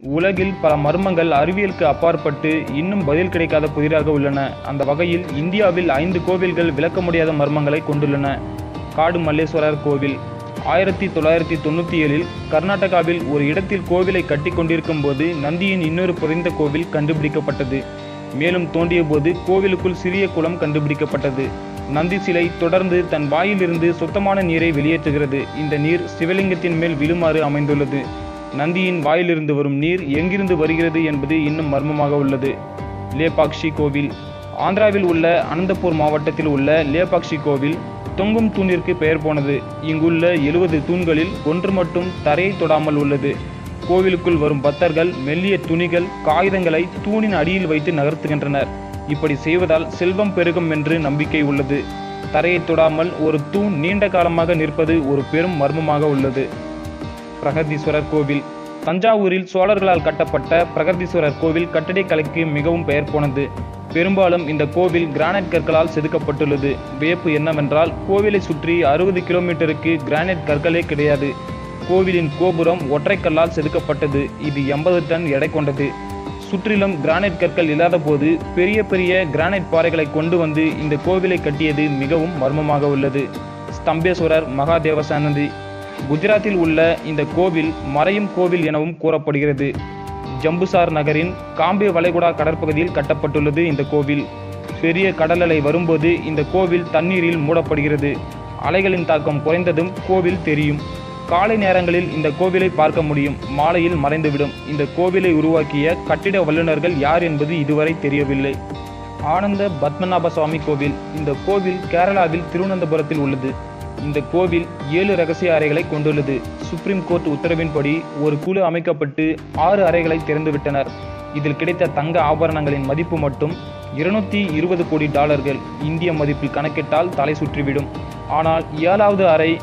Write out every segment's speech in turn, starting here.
உலகில் பல மர்மங்கள் அறிவியலுக்கு அப்பாற்பட்டு இன்னும் பதில் கிடைக்காத புதிராக உள்ளன அந்த வகையில் இந்தியாவில் ஐந்து கோவில்கள் விளக்க முடியாத மர்மங்களை கொண்டுள்ளன காடு மல்லேஸ்வரர் கோவில் ஆயிரத்தி தொள்ளாயிரத்தி தொண்ணூற்றி ஏழில் கர்நாடகாவில் ஒரு இடத்தில் கோவிலை கட்டி கொண்டிருக்கும் போது நந்தியின் இன்னொரு புதைந்த கோவில் கண்டுபிடிக்கப்பட்டது மேலும் தோண்டிய போது கோவிலுக்குள் சிறிய குளம் கண்டுபிடிக்கப்பட்டது நந்தி சிலை தொடர்ந்து தன் வாயிலிருந்து சுத்தமான நீரை வெளியேற்றுகிறது இந்த நீர் சிவலிங்கத்தின் மேல் விழுமாறு அமைந்துள்ளது நந்தியின் வாயிலிருந்து வரும் நீர் எங்கிருந்து வருகிறது என்பது இன்னும் மர்மமாக உள்ளது லேபாக்ஷி கோவில் ஆந்திராவில் உள்ள அனந்தபூர் மாவட்டத்தில் உள்ள லேபாக்ஷி கோவில் தொங்கும் தூணிற்கு பெயர் போனது இங்குள்ள எழுபது தூண்களில் ஒன்று மட்டும் தரையை தொடாமல் உள்ளது கோவிலுக்குள் வரும் பக்தர்கள் மெல்லிய துணிகள் காகிதங்களை தூணின் அடியில் வைத்து நகர்த்துகின்றனர் இப்படி செய்வதால் செல்வம் பெருகும் என்று நம்பிக்கை உள்ளது தரையை தொடாமல் ஒரு தூண் நீண்ட காலமாக நிற்பது ஒரு பெரும் மர்மமாக உள்ளது பிரகதீஸ்வரர் கோவில் தஞ்சாவூரில் சோழர்களால் கட்டப்பட்ட பிரகதீஸ்வரர் கோவில் கட்டடக்கலைக்கு மிகவும் பெயர் போனது பெரும்பாலும் இந்த கோவில் கிரானைட் கற்களால் செதுக்கப்பட்டுள்ளது வியப்பு என்னவென்றால் கோவிலை சுற்றி அறுபது கிலோமீட்டருக்கு கிரானைட் கற்களே கிடையாது கோவிலின் கோபுரம் ஒற்றைக்கல்லால் செதுக்கப்பட்டது இது எண்பது டன் எடை கொண்டது சுற்றிலும் கிரானைட் கற்கள் இல்லாத போது பெரிய பெரிய கிரானைட் பாறைகளை கொண்டு வந்து இந்த கோவிலை கட்டியது மிகவும் மர்மமாக உள்ளது ஸ்தம்பேஸ்வரர் மகாதேவ சன்னதி குஜராத்தில் உள்ள இந்த கோவில் மறையும் கோவில் எனவும் கூறப்படுகிறது ஜம்புசார் நகரின் காம்பே வளைகுடா கடற்பகுதியில் கட்டப்பட்டுள்ளது இந்த கோவில் பெரிய கடல் அலை வரும்போது இந்த கோவில் தண்ணீரில் மூடப்படுகிறது அலைகளின் தாக்கம் குறைந்ததும் கோவில் தெரியும் காலை நேரங்களில் இந்த கோவிலை பார்க்க முடியும் மாலையில் மறைந்துவிடும் இந்த கோவிலை உருவாக்கிய கட்டிட வல்லுநர்கள் யார் என்பது இதுவரை தெரியவில்லை ஆனந்த பத்மநாப சுவாமி கோவில் இந்த கோவில் கேரளாவில் திருவனந்தபுரத்தில் உள்ளது இந்த கோவில் ஏழு ரகசிய அறைகளை கொண்டுள்ளது சுப்ரீம் கோர்ட் உத்தரவின்படி ஒரு குழு அமைக்கப்பட்டு ஆறு அறைகளை திறந்துவிட்டனர் இதில் கிடைத்த தங்க ஆபரணங்களின் மதிப்பு மட்டும் இருநூத்தி இருபது கோடி டாலர்கள் இந்திய மதிப்பில் கணக்கிட்டால் தலை சுற்றிவிடும் ஆனால் ஏழாவது அறை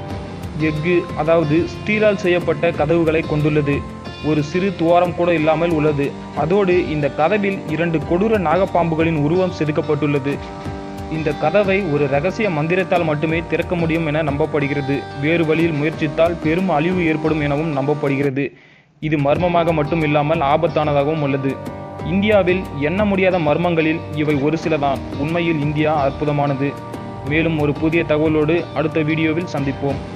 எஃகு அதாவது ஸ்டீலால் செய்யப்பட்ட கதவுகளை கொண்டுள்ளது ஒரு சிறு துவாரம் கூட இல்லாமல் உள்ளது அதோடு இந்த கதவில் இரண்டு கொடூர நாகப்பாம்புகளின் உருவம் செதுக்கப்பட்டுள்ளது இந்த கதவை ஒரு ரகசிய மந்திரத்தால் மட்டுமே திறக்க முடியும் என நம்பப்படுகிறது வேறு வழியில் முயற்சித்தால் பெரும் அழிவு ஏற்படும் எனவும் நம்பப்படுகிறது இது மர்மமாக மட்டும் இல்லாமல் ஆபத்தானதாகவும் உள்ளது இந்தியாவில் எண்ண முடியாத மர்மங்களில் இவை ஒரு சிலதான் உண்மையில் இந்தியா அற்புதமானது மேலும் ஒரு புதிய தகவலோடு அடுத்த வீடியோவில் சந்திப்போம்